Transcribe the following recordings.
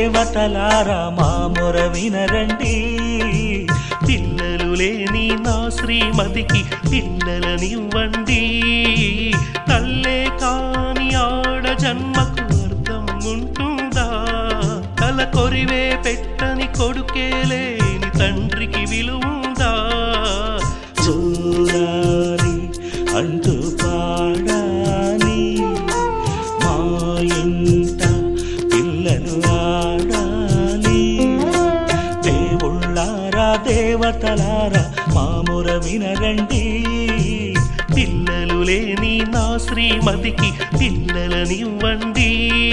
దేవతలారా మా మొర వినరండి పిల్లలు లేని నా శ్రీమతికి పిల్లలనివ్వండి తల్లే కాని ఆడ జన్మకు అర్థం ఉంటుందా తల కొరివే పెట్టని కొడుకే లేని తండ్రికి విలువుందా చూడాలి అంటూ పాడాలి మా ఇంట పిల్లలు ఆడాలి దేవుళ్ళారా దేవతలారా మాముర వినరండి పిల్లలు లేని నా శ్రీమతికి పిల్లలనివ్వండి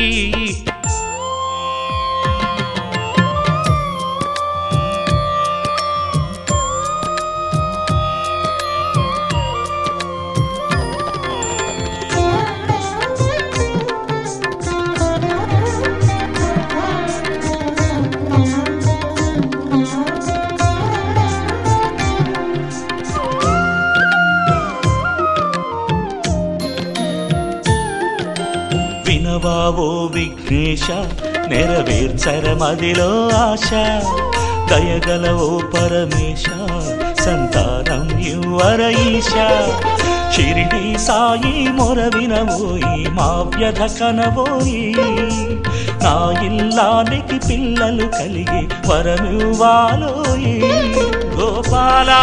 వినవావో విఘ్నేశ నెరవేర్చర మదిలో ఆశ దయగలవో పరమేశ సంతానం ఇవ్వర ఈశ షిరిడి సాయి మొర వినవోయి మా వ్యధ కనవోయి నా ఇల్లానికి పిల్లలు కలిగి వరమివ్వాలోయి గోపాలా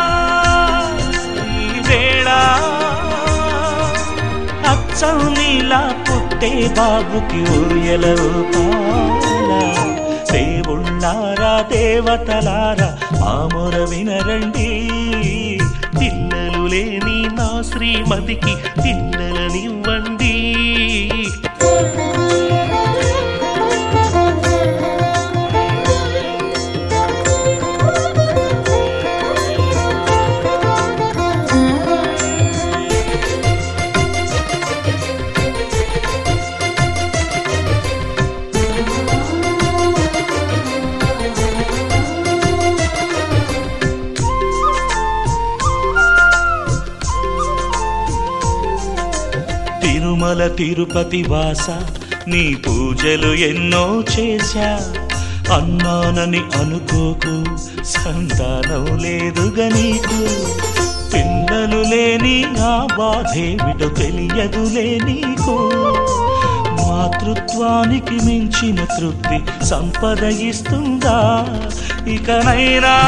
ఈ వేళ అచ్చం నీలా పుట్టే బాబుకి ఊయల ఊపాల దేవుళ్ళారా దేవతలారా మామూర వినరండి పిల్లలు లేని నా శ్రీమతికి పిల్లలనివ్వండి తిరుమల తిరుపతి వాస నీ పూజలు ఎన్నో చేశా అన్నానని అనుకోకు సంతానం లేదుగా నీకు పిల్లలు లేని నా బాధేమిటో తెలియదులే నీకు మాతృత్వానికి మించిన తృప్తి సంపద ఇస్తుందా ఇకనైనా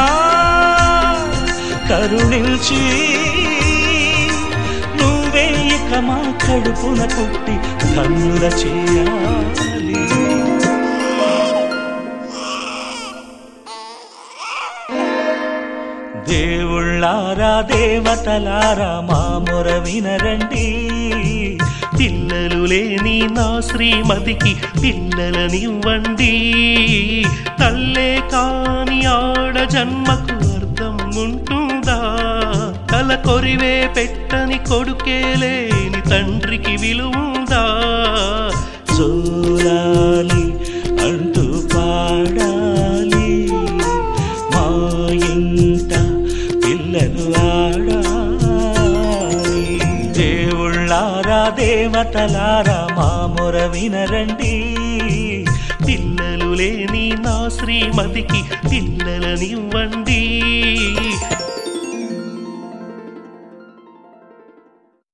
కరుణించి నువ్వే ఇక మా కడుపున పుట్టి కన్నుల చేయాలి దేవుళ్ళారా దేవతలారా మా మొర వినరండి పిల్లలు లేని నా శ్రీమతికి పిల్లలనివ్వండి తల్లే కాని ఆడ జన్మకు అర్థం ఉంటుందా తల కొరివే పెట్టని కొడుకే లేని తండ్రికి విలువుందా చూడాలి అంటూ పాడాలి మా ఇంట పిల్లలు ఆడాలి దేవుళ్ళారా దేవతలారా మా మొర వినరండి పిల్లలు లేని నా శ్రీమతికి పిల్లలనివ్వండి